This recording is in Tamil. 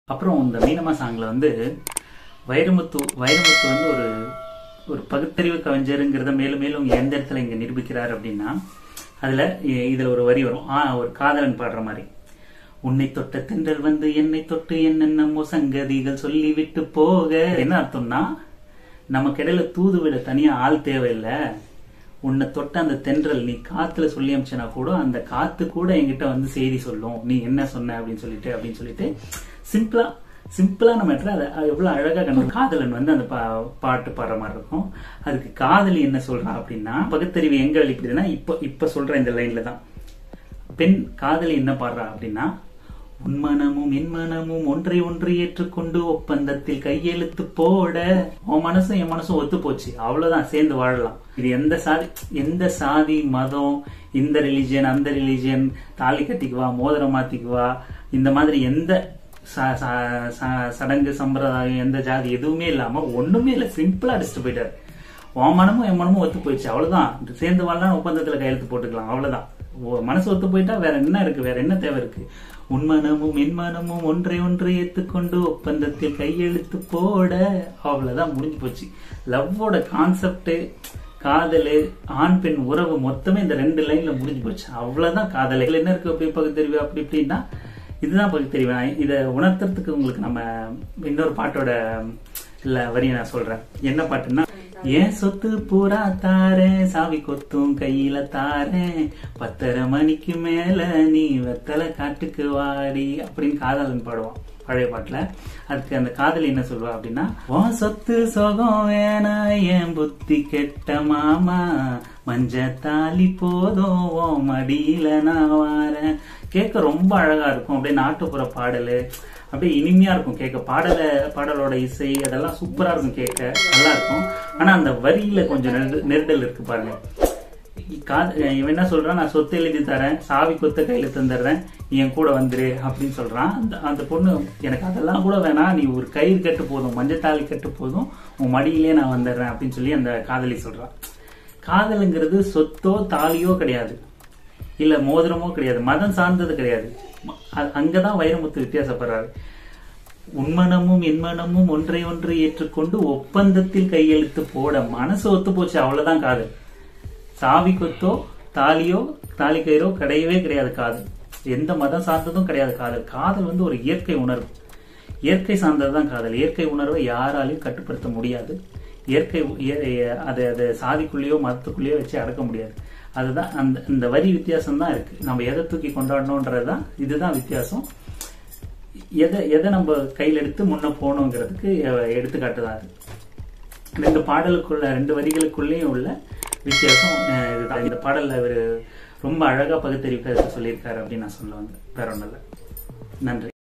அப்புறம் இந்த மீனம்மா சாங்ல வந்து வைரமுத்து வைரமுத்து வந்து ஒரு ஒரு பகுத்தறிவு கவிஞருங்கிறத மேலும் மேலும் எந்த இடத்துல இங்க நிரூபிக்கிறார் அப்படின்னா அதுல இ- இதுல ஒரு வரி வரும் ஆ ஒரு காதலன் பாடுற மாதிரி உன்னை தொட்ட தென்றல் வந்து என்னை தொட்டு என்னென்னமோ சங்கதிகள் சொல்லிவிட்டு போக என்ன அர்த்தம்னா நமக்கு இடையில தூது விட தனியா ஆள் தேவையில்லை உன்னை தொட்ட அந்த தென்றல் நீ காத்துல சொல்லி அமிச்சனா கூட அந்த காத்து கூட என்கிட்ட வந்து செய்தி சொல்லும் நீ என்ன சொன்ன அப்படின்னு சொல்லிட்டு அப்படின்னு சொல்லிட்டு சிம்பிளா சிம்பிளான மேட்டர் அதை எவ்வளவு அழகா கண்டு காதலன் வந்து அந்த பா- பாட்டு பாடுற மாதிரி இருக்கும் அதுக்கு காதலி என்ன சொல்றா அப்படின்னா பகுத்தறிவு எங்க வெளிப்படுதுன்னா இப்ப இப்ப சொல்ற இந்த லைன்ல தான் பெண் காதலி என்ன பாடுறா அப்படின்னா உன் மனமும் என் மனமும் ஒன்றை ஒன்று ஏற்றுக்கொண்டு ஒப்பந்தத்தில் கையெழுத்து போட உன் மனசும் என் மனசும் ஒத்து போச்சு அவ்வளவுதான் சேர்ந்து வாழலாம் இது எந்த சாதி எந்த சாதி மதம் இந்த ரிலிஜியன் அந்த ரிலிஜியன் தாலி கட்டிக்குவா மோதிரம் மாத்திக்குவா இந்த மாதிரி எந்த ச- ச- ச- சடங்கு சம்பிரதாயம் எந்த ஜாதி எதுவுமே இல்லாம ஒண்ணுமே இல்ல சிம்பிளா அடிச்சுட்டு போயிட்டாரு உன் மனமும் என் மனமும் ஒத்து போயிடுச்சு அவ்வளவுதான் சேர்ந்து வாழலாம் ஒப்பந்தத்துல கையெழுத்து போட்டுக்கலாம் அவ்வளவுதான் ஓ- மனசு ஒத்து போயிட்டா வேற என்ன இருக்கு வேற என்ன தேவை இருக்கு உன் மனமும் என் மனமும் ஒன்றை ஒன்றை ஏத்துக்கொண்டு ஒப்பந்தத்தில் கையெழுத்து போட அவ்வளவுதான் முடிஞ்சு போச்சு லவ்வோட கான்செப்ட் காதலு ஆண் பெண் உறவு மொத்தமே இந்த ரெண்டு லைன்ல முடிஞ்சு போச்சு அவ்வளவுதான் காதல் இதுல என்ன இருக்கு அப்படி பகுத்தறிவு அப்படி இப்படின்னா இதுதான் பகுத்தறிவு நான் இதை உணர்த்துறதுக்கு உங்களுக்கு நம்ம இன்னொரு பாட்டோட இல்ல வரியை நான் சொல்றேன் என்ன பாட்டுன்னா ஏன் சொத்து பூரா தாரேன் சாவி கொத்தும் கையில தாரேன் பத்தரை மணிக்கு மேல நீ வெத்தலை காட்டுக்கு வாடி அப்படின்னு காதலன் பாடுவான் பழைய பாட்டுல அதுக்கு அந்த காதலி என்ன சொல்லுவா அப்படின்னா உன் சொத்து சொகம் வேணா என் புத்தி கெட்ட மாமா மஞ்ச தாலி போதும் உன் மடியில நான் வாரேன் கேட்க ரொம்ப அழகா இருக்கும் அப்படியே நாட்டுப்புற பாடலு அப்படியே இனிமையா இருக்கும் கேட்க பாடல பாடலோட இசை அதெல்லாம் சூப்பரா இருக்கும் கேட்க நல்லா இருக்கும் ஆனா அந்த வரியில கொஞ்சம் நெருட- நெருடல் இருக்கு பாருங்க காது இவன் என்ன சொல்றான் நான் சொத்து எழுதி தரேன் சாவி கொத்த கையில தந்துடுறேன் நீ என் கூட வந்துரு அப்படின்னு சொல்றான் அந்த அந்த பொண்ணு எனக்கு அதெல்லாம் கூட வேணாம் நீ ஒரு கயிறு கட்டு போதும் மஞ்சத்தாலி கட்டு போதும் உன் மடியிலே நான் வந்துடுறேன் அப்படின்னு சொல்லி அந்த காதலி சொல்றான் காதலுங்கிறது சொத்தோ தாலியோ கிடையாது இல்ல மோதிரமோ கிடையாது மதம் சார்ந்தது கிடையாது அ- அங்கதான் வைரமுத்து வித்தியாசப்படுறாரு உன்மனமும் என்மனமும் ஒன்றை ஒன்று ஏற்றுக்கொண்டு ஒப்பந்தத்தில் கையெழுத்து போட மனசு ஒத்து போச்சு அவ்வளவுதான் காதல் சாவி கொத்தோ தாலியோ தாலி கயிறோ கிடையவே கிடையாது காதல் எந்த மதம் சார்ந்ததும் கிடையாது காதல் காதல் வந்து ஒரு இயற்கை உணர்வு இயற்கை சார்ந்ததுதான் காதல் இயற்கை உணர்வை யாராலையும் கட்டுப்படுத்த முடியாது இயற்கை இய- அதை அதை சாதிக்குள்ளேயோ மதத்துக்குள்ளேயோ வச்சு அடக்க முடியாது அதுதான் அந்த இந்த வரி வித்தியாசம் தான் இருக்கு நம்ம எதை தூக்கி கொண்டாடணுன்றதுதான் இதுதான் வித்தியாசம் எதை எதை நம்ம கையில் எடுத்து முன்ன போகணுங்கிறதுக்கு அஹ், எடுத்துக்காட்டு தான் அது ரெண்டு பாடலுக்குள்ள ரெண்டு வரிகளுக்குள்ளேயும் உள்ள வித்தியாசம் அஹ், இதுதான் இந்த பாடல்ல இவர் ரொம்ப அழகா பகுத்தறிவு கருத்து சொல்லியிருக்காரு அப்படின்னு நான் சொல்ல வந்தேன் வேற ஒன்றும் இல்லை நன்றி